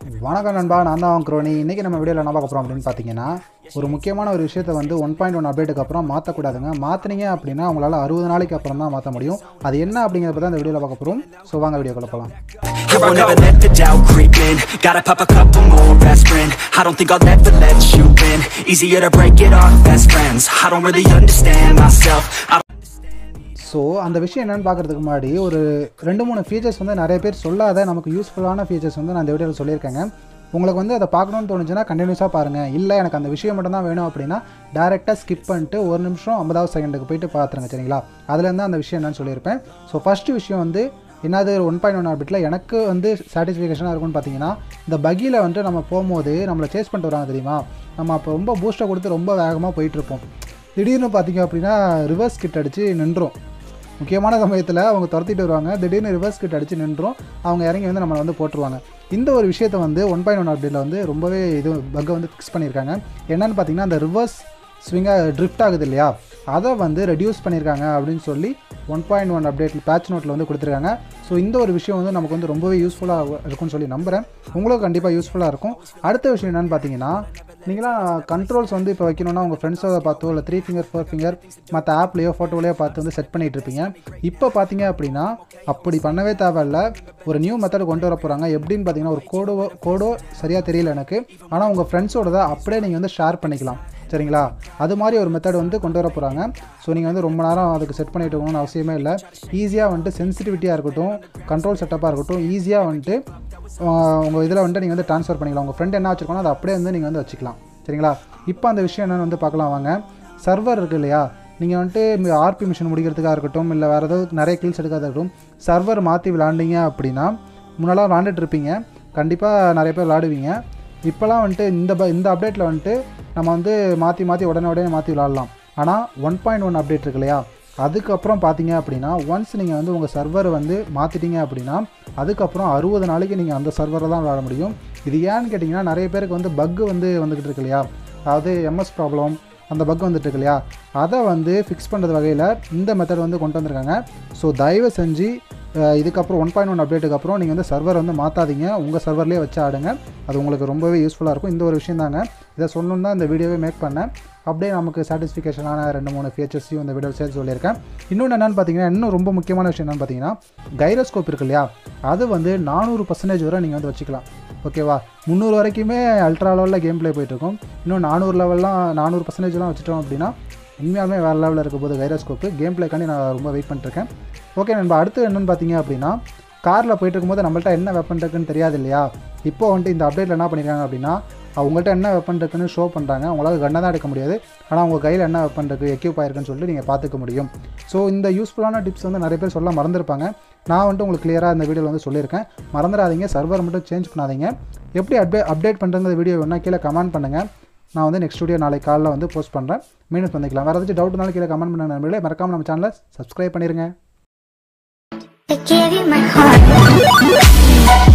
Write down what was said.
வணக்கம் நண்பா நான் தான் குரோனி இன்றைக்கி நம்ம வீடியோவில் என்ன பார்க்க போகிறோம் அப்படின்னு பார்த்தீங்கன்னா ஒரு முக்கியமான ஒரு விஷயத்தை வந்து ஒன் பாயிண்ட் ஒன் அப்டேட்டுக்கு அப்புறம் மாற்றக்கூடாதுங்க மாற்றினீங்க அப்படின்னா உங்களால் அறுபது நாளைக்கு அப்புறம் தான் மாற்ற முடியும் அது என்ன அப்படிங்கிறத பற்றி அந்த வீடியோவில் பார்க்க போகிறோம் ஸோ வாங்க வீடியோக்குள்ள போகலாம் I won't ever let the doubt creep in Gotta pop a couple more aspirin I don't think I'll ever let you in Easier to break it off best friends I don't really understand myself I so அந்த விஷயம் என்னென்னு பார்க்குறதுக்கு முன்னாடி ஒரு ரெண்டு மூணு features வந்து நிறைய பேர் சொல்லாத நமக்கு யூஸ்ஃபுல்லான ஃபீச்சர்ஸ் வந்து நான் இந்த வீடியோவில் சொல்லியிருக்கேங்க உங்களுக்கு வந்து அதை பார்க்கணும்னு தோணுச்சுன்னா கண்டினியூஸாக பாருங்கள் இல்லை எனக்கு அந்த விஷயம் மட்டும் தான் வேணும் அப்படின்னா டேரெக்டாக ஸ்கிப் பண்ணிட்டு ஒரு நிமிஷம் ஐம்பதாவது செகண்டுக்கு போயிட்டு பார்த்துருங்க சரிங்களா அதுலேருந்து அந்த விஷயம் என்னன்னு சொல்லியிருப்பேன் ஸோ ஃபஸ்ட்டு விஷயம் வந்து என்னது ஒன் பாயிண்ட் ஒன் ஆர்பிட்டில் எனக்கு வந்து சாட்டிஸ்ஃபிகேஷனாக இருக்கும்னு பார்த்தீங்கன்னா இந்த பகியில் வந்துட்டு நம்ம போகும்போது நம்மளை சேஸ் பண்ணிட்டு வராங்க தெரியுமா நம்ம அப்போ ரொம்ப பூஸ்ட்டை கொடுத்து ரொம்ப வேகமாக போயிட்டுருப்போம் திடீர்னு பார்த்தீங்க அப்படின்னா ரிவர்ஸ் கிட் அடித்து நின்றோம் முக்கியமான சமயத்தில் அவங்க துரத்திட்டு வருவாங்க திடீர்னு ரிவர்ஸ் கிட் அடித்து நின்றோம் அவங்க இறங்கி வந்து நம்மளை வந்து போட்டுருவாங்க இந்த ஒரு விஷயத்தை வந்து ஒன் பாயிண்ட் ஒன் அப்டேட்டில் வந்து ரொம்பவே இது பக்கை வந்து ஃபிக்ஸ் பண்ணியிருக்காங்க என்னன்னு பார்த்தீங்கன்னா அந்த ரிவர்ஸ் ஸ்விங்காக ட்ரிஃப்ட் ஆகுது இல்லையா அதை வந்து ரெடியூஸ் பண்ணியிருக்காங்க அப்படின்னு சொல்லி one point one update patch நோட்டில் வந்து கொடுத்துருக்காங்க ஸோ இந்த ஒரு விஷயம் வந்து நமக்கு வந்து ரொம்பவே யூஸ்ஃபுல்லாக இருக்கும்னு சொல்லி நம்புகிறேன் உங்களுக்கும் கண்டிப்பாக யூஸ்ஃபுல்லாக இருக்கும் அடுத்த விஷயம் என்னென்னு பார்த்தீங்கன்னா நீங்களாம் கண்ட்ரோல்ஸ் வந்து இப்போ வைக்கணும்னா உங்கள் ஃப்ரெண்ட்ஸோட பார்த்தோ இல்லை த்ரீ ஃபிங்கர் ஃபோர் ஃபிங்கர் மற்ற ஆப்லேயோ ஃபோட்டோலையோ பார்த்து வந்து செட் பண்ணிகிட்டு இருப்பீங்க இப்போ பார்த்தீங்க அப்படின்னா அப்படி பண்ணவே தேவையில்ல ஒரு நியூ மெத்தட் கொண்டு வர போகிறாங்க எப்படின்னு பார்த்தீங்கன்னா ஒரு கோடோ கோடோ சரியாக தெரியல எனக்கு ஆனால் உங்கள் ஃப்ரெண்ட்ஸோட தான் அப்படியே நீங்கள் வந்து ஷேர் பண்ணிக்கலாம் சரிங்களா அது மாதிரி ஒரு மெத்தட் வந்து கொண்டு வர போகிறாங்க ஸோ நீங்கள் வந்து ரொம்ப நேரம் அதுக்கு செட் பண்ணிட்டு இருக்கணும்னு அவசியமே இல்லை ஈஸியாக வந்துட்டு சென்சிட்டிவிட்டியாக இருக்கட்டும் கண்ட்ரோல் செட்டப்பாக இருக்கட்டும் ஈஸியாக வந்துட்டு உங்கள் இதில் வந்துட்டு நீங்கள் வந்து ட்ரான்ஸ்ஃபர் பண்ணிக்கலாம் உங்கள் ஃப்ரெண்ட் என்ன வச்சுருக்கோனோ அதை அப்படியே வந்து நீங்கள் வந்து வச்சுக்கலாம் சரிங்களா இப்போ அந்த விஷயம் என்னென்னு வந்து பார்க்கலாம் வாங்க சர்வர் இருக்குது இல்லையா நீங்கள் வந்துட்டு ஆர்பி மிஷின் முடிக்கிறதுக்காக இருக்கட்டும் இல்லை வேறு ஏதாவது நிறைய கில்ஸ் எடுக்காத இருக்கட்டும் சர்வர் மாற்றி விளாண்டிங்க அப்படின்னா முன்னெல்லாம் விளாண்டுட்டு இருப்பீங்க கண்டிப்பாக நிறைய பேர் விளாடுவீங்க இப்போலாம் வந்துட்டு இந்த ப இந்த அப்டேட்டில் வந்துட்டு நம்ம வந்து மாற்றி மாற்றி உடனே உடனே மாற்றி விளாட்லாம் ஆனால் ஒன் பாயிண்ட் ஒன் அப்டேட் இருக்கு இல்லையா அதுக்கப்புறம் பார்த்தீங்க அப்படின்னா ஒன்ஸ் நீங்கள் வந்து உங்கள் சர்வரை வந்து மாற்றிட்டீங்க அப்படின்னா அதுக்கப்புறம் அறுபது நாளைக்கு நீங்கள் அந்த சர்வரை தான் விளாட முடியும் இது ஏன்னு கேட்டிங்கன்னா நிறைய பேருக்கு வந்து பக்கு வந்து வந்துக்கிட்டு இருக்கு இல்லையா அதாவது எம்எஸ் ப்ராப்ளம் அந்த பக் வந்துட்டு இருக்கு இல்லையா அதை வந்து ஃபிக்ஸ் பண்ணுறது வகையில் இந்த மெத்தட் வந்து கொண்டு வந்திருக்காங்க ஸோ தயவு செஞ்சு அஹ், இதுக்கப்புறம் ஒன் பாயிண்ட் ஒன் அப்டேட்டுக்கு அப்புறம் நீங்கள் வந்து சர்வர் வந்து மாற்றாதீங்க உங்கள் சர்வர்லேயே வச்சு ஆடுங்க அது உங்களுக்கு ரொம்பவே யூஸ்ஃபுல்லாக இருக்கும் இந்த ஒரு விஷயம் தாங்க இதை சொல்லணும் தான் இந்த வீடியோவே மேக் பண்ணேன் அப்படியே நமக்கு சாட்டிஸ்ஃபிகேஷனான ரெண்டு மூணு ஃபீச்சர்ஸையும் இந்த வீடியோ சேர்த்து சொல்லியிருக்கேன் இன்னொன்று என்னென்னு பார்த்தீங்கன்னா இன்னும் ரொம்ப முக்கியமான விஷயம் என்னென்னு பார்த்தீங்கன்னா கைரோஸ்கோப் இருக்கு இல்லையா அது வந்து நானூறு பர்சன்டேஜ் வரை நீங்கள் வந்து வச்சுக்கலாம் ஓகேவா முந்நூறு வரைக்குமே அல்ட்ரா லெவலில் கேம் ப்ளே போயிட்டுருக்கும் இன்னும் நானூறு லெவல்லாம் நானூறு பர்சன்டேஜ்லாம் வச்சுட்டோம் அப்படின்னா உண்மையாலுமே வேறு லெவலில் இருக்க போது கைரோஸ்கோப்பு கேம் ப்ளேக்காண்டி நான் ரொம்ப வெயிட் பண்ணிட்டுருக்கேன் ஓகே நண்பா அடுத்து என்னென்னு பார்த்தீங்க அப்படின்னா காரில் போயிட்டு இருக்கும்போது நம்மள்ட்ட என்ன வெப்பன் இருக்குன்னு தெரியாது இல்லையா இப்போ வந்துட்டு இந்த அப்டேட்டில் என்ன பண்ணியிருக்காங்க அப்படின்னா அவங்கள்ட்ட என்ன வெப்பன் இருக்குன்னு ஷோ பண்ணுறாங்க உங்களால் கண்ணை தான் எடுக்க முடியாது ஆனால் உங்கள் கையில் என்ன வெப்பன் இருக்குது எக்யூப் ஆயிருக்குன்னு சொல்லிட்டு நீங்கள் பார்த்துக்க முடியும் ஸோ இந்த யூஸ்ஃபுல்லான டிப்ஸ் வந்து நிறைய பேர் சொல்ல மறந்துருப்பாங்க நான் வந்துட்டு உங்களுக்கு கிளியராக இந்த வீடியோவில் வந்து சொல்லியிருக்கேன் மறந்துடாதீங்க சர்வர் மட்டும் சேஞ்ச் பண்ணாதீங்க எப்படி அப்டே அப்டேட் பண்ணுறது வீடியோ வேணால் கீழே கமெண்ட் பண்ணுங்கள் நான் வந்து நெக்ஸ்ட் வீடியோ நாளைக்கு காலைல வந்து போஸ்ட் பண்ணுறேன் மீண்டும் பண்ணிக்கலாம் வேறு ஏதாச்சும் டவுட்னாலும் கீழே கமெண்ட் பண்ணுங்க நண்பர்களே மறக்காமல் நம்ம சேனலை சப்ஸ்கிரைப் பண்ணிடுங்க I gave you my heart.